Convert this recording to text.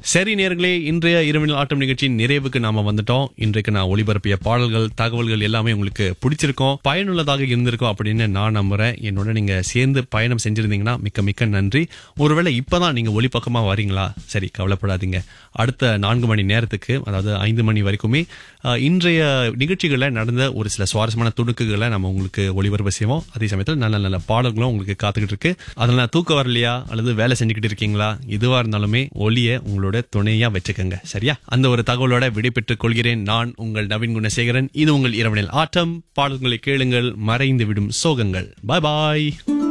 சரி நேர்களே இன்றைய இரவினல் ஆட்டம் நிகழ்ச்சியின் நிறைவுக்கு நாம வந்துட்டோம் இன்றைக்கு நான் ஒளிபரப்பிய பாடல்கள் தகவல்கள் எல்லாமே உங்களுக்கு பிடிச்சிருக்கும் பயனுள்ளதாக இருந்திருக்கும் அப்படின்னு நான் நம்புறேன் என்னோட நீங்க சேர்ந்து பயணம் செஞ்சிருந்தீங்கன்னா மிக்க மிக்க நன்றி ஒருவேளை இப்பதான் நீங்க ஒளிப்பக்கமா வரீங்களா சரி கவலைப்படாதீங்க அடுத்த நான்கு மணி நேரத்துக்கு அதாவது ஐந்து மணி வரைக்குமே அஹ், இன்றைய நிகழ்ச்சிகளில் நடந்த ஒரு சில சுவாரஸ்யமான துணுக்குகளை நம்ம உங்களுக்கு ஒளிபரப்பு செய்வோம் அதே சமயத்தில் நல்ல நல்ல பாடல்களும் உங்களுக்கு காத்துக்கிட்டு இருக்கு அதனால தூக்கம் வரலையா அல்லது வேலை செஞ்சுக்கிட்டு இருக்கீங்களா இதுவா இருந்தாலுமே ஒளியை உங்களோட துணையா வச்சுக்கோங்க சரியா அந்த ஒரு தகவலோட விடைபெற்றுக் கொள்கிறேன் நான் உங்கள் நவீன் குணசேகரன் இது உங்கள் இரவனில் ஆட்டம் பாடல்களை கேளுங்கள் மறைந்து விடும் சோகங்கள் பாய் பாய்